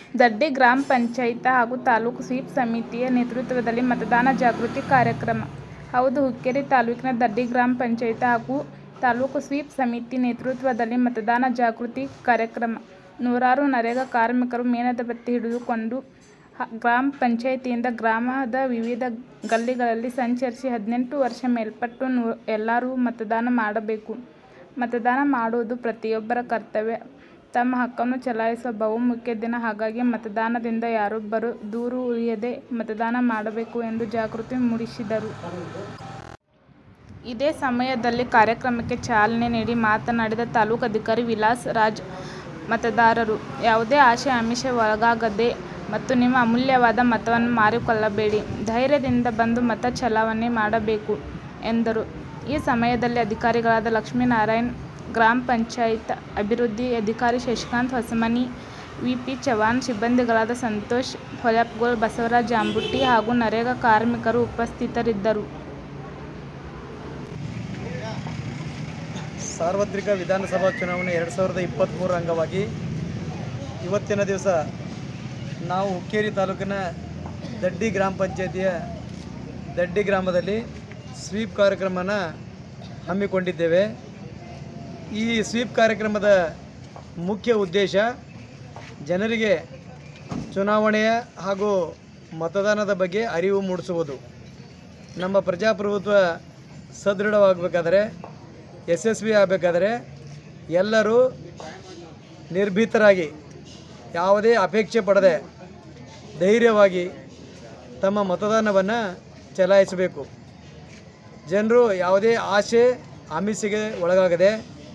ದಡ್ಡಿ ಗ್ರಾಮ ಪಂಚಾಯತ ಹಾಗೂ ತಾಲೂಕು ಸ್ವೀಪ್ ಸಮಿತಿಯ ನೇತೃತ್ವದಲ್ಲಿ ಮತದಾನ ಜಾಗೃತಿ ಕಾರ್ಯಕ್ರಮ ಹೌದು ಹುಕ್ಕೇರಿ ತಾಲೂಕಿನ ದಡ್ಡಿ ಗ್ರಾಮ ಪಂಚಾಯತ ಹಾಗೂ ತಾಲೂಕು ಸ್ವೀಪ್ ಸಮಿತಿ ನೇತೃತ್ವದಲ್ಲಿ ಮತದಾನ ಜಾಗೃತಿ ಕಾರ್ಯಕ್ರಮ ನೂರಾರು ನರೇಗಾ ಕಾರ್ಮಿಕರು ಮೇಣದ ಬತ್ತಿ ಹಿಡಿದುಕೊಂಡು ಹ- ಗ್ರಾಮ ಪಂಚಾಯತಿಯಿಂದ ಗ್ರಾಮದ ವಿವಿಧ ಗಲ್ಲಿಗಳಲ್ಲಿ ಸಂಚರಿಸಿ ಹದಿನೆಂಟು ವರ್ಷ ಮೇಲ್ಪಟ್ಟು ನೂ ಎಲ್ಲರೂ ಮತದಾನ ಮಾಡಬೇಕು ಮತದಾನ ಮಾಡುವುದು ಪ್ರತಿಯೊಬ್ಬರ ಕರ್ತವ್ಯ ತಮ್ಮ ಹಕ್ಕನ್ನು ಚಲಾಯಿಸುವ ಬಹುಮುಖ್ಯ ದಿನ ಹಾಗಾಗಿ ಮತದಾನದಿಂದ ಯಾರೊಬ್ಬರು ದೂರು ಉಳಿಯದೆ ಮತದಾನ ಮಾಡಬೇಕು ಎಂದು ಜಾಗೃತಿ ಮೂಡಿಸಿದರು ಇದೇ ಸಮಯದಲ್ಲಿ ಕಾರ್ಯಕ್ರಮಕ್ಕೆ ಚಾಲನೆ ನೀಡಿ ಮಾತನಾಡಿದ ತಾಲೂಕು ಅಧಿಕಾರಿ ವಿಲಾಸ್ ರಾಜ್ ಮತದಾರರು ಯಾವುದೇ ಆಶೆ ಆಮಿಷ ಒಳಗಾಗದೆ ಮತ್ತು ನಿಮ್ಮ ಅಮೂಲ್ಯವಾದ ಮತವನ್ನು ಮಾರಿಕೊಳ್ಳಬೇಡಿ ಧೈರ್ಯದಿಂದ ಬಂದು ಮತ ಚಲಾವಣೆ ಮಾಡಬೇಕು ಎಂದರು ಈ ಸಮಯದಲ್ಲಿ ಅಧಿಕಾರಿಗಳಾದ ಲಕ್ಷ್ಮೀನಾರಾಯಣ್ ಗ್ರಾಮ ಪಂಚಾಯತ್ ಅಭಿವೃದ್ಧಿ ಅಧಿಕಾರಿ ಶಶಿಕಾಂತ್ ಹೊಸಮನಿ ವಿ ಪಿ ಚವಾಣ್ ಸಿಬ್ಬಂದಿಗಳಾದ ಸಂತೋಷ್ ಹೊಲಪ್ಗೋಳ್ ಬಸವರಾಜ್ ಜಾಂಬುಟ್ಟಿ ಹಾಗೂ ನರೇಗಾ ಕಾರ್ಮಿಕರು ಉಪಸ್ಥಿತರಿದ್ದರು ಸಾರ್ವತ್ರಿಕ ವಿಧಾನಸಭಾ ಚುನಾವಣೆ ಎರಡು ಸಾವಿರದ ಇಪ್ಪತ್ತ್ಮೂರರ ಅಂಗವಾಗಿ ಇವತ್ತಿನ ದಿವಸ ನಾವು ಹುಕ್ಕೇರಿ ತಾಲೂಕಿನ ದಡ್ಡಿ ಗ್ರಾಮ ಪಂಚಾಯತಿಯ ದಡ್ಡಿ ಗ್ರಾಮದಲ್ಲಿ ಸ್ವೀಪ್ ಕಾರ್ಯಕ್ರಮನ ಹಮ್ಮಿಕೊಂಡಿದ್ದೇವೆ ಈ ಸ್ವೀಪ್ ಕಾರ್ಯಕ್ರಮದ ಮುಖ್ಯ ಉದ್ದೇಶ ಜನರಿಗೆ ಚುನಾವಣೆಯ ಹಾಗೂ ಮತದಾನದ ಬಗ್ಗೆ ಅರಿವು ಮೂಡಿಸುವುದು ನಮ್ಮ ಪ್ರಜಾಪ್ರಭುತ್ವ ಸದೃಢವಾಗಬೇಕಾದರೆ ಯಶಸ್ವಿ ಆಗಬೇಕಾದರೆ ಎಲ್ಲರೂ ನಿರ್ಭೀತರಾಗಿ ಯಾವುದೇ ಅಪೇಕ್ಷೆ ಪಡದೆ ಧೈರ್ಯವಾಗಿ ತಮ್ಮ ಮತದಾನವನ್ನು ಚಲಾಯಿಸಬೇಕು ಜನರು ಯಾವುದೇ ಆಸೆ ಆಮಿಷೆಗೆ ಒಳಗಾಗದೆ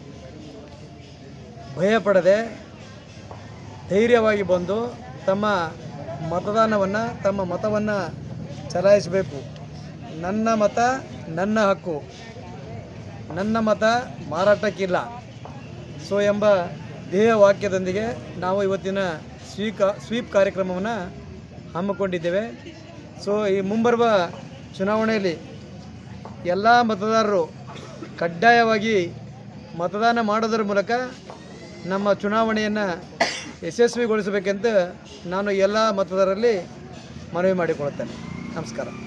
ಭಯಪಡದೆ ಧೈರ್ಯವಾಗಿ ಬಂದು ತಮ್ಮ ಮತದಾನವನ್ನು ತಮ್ಮ ಮತವನ್ನು ಚಲಾಯಿಸಬೇಕು ನನ್ನ ಮತ ನನ್ನ ಹಕ್ಕು ನನ್ನ ಮತ ಮಾರಾಟಕ್ಕಿಲ್ಲ ಸೊ ಎಂಬ ಧ್ಯೇಯ ವಾಕ್ಯದೊಂದಿಗೆ ನಾವು ಇವತ್ತಿನ ಸ್ವೀಕ ಸ್ವೀಪ್ ಕಾರ್ಯಕ್ರಮವನ್ನು ಹಮ್ಮಿಕೊಂಡಿದ್ದೇವೆ ಸೊ ಈ ಮುಂಬರುವ ಚುನಾವಣೆಯಲ್ಲಿ ಎಲ್ಲ ಮತದಾರರು ಕಡ್ಡಾಯವಾಗಿ ಮತದಾನ ಮಾಡೋದರ ಮೂಲಕ ನಮ್ಮ ಚುನಾವಣೆಯನ್ನು ಯಶಸ್ವಿಗೊಳಿಸಬೇಕೆಂದು ನಾನು ಎಲ್ಲ ಮತದಾರರಲ್ಲಿ ಮನವಿ ಮಾಡಿಕೊಳ್ಳುತ್ತೇನೆ ನಮಸ್ಕಾರ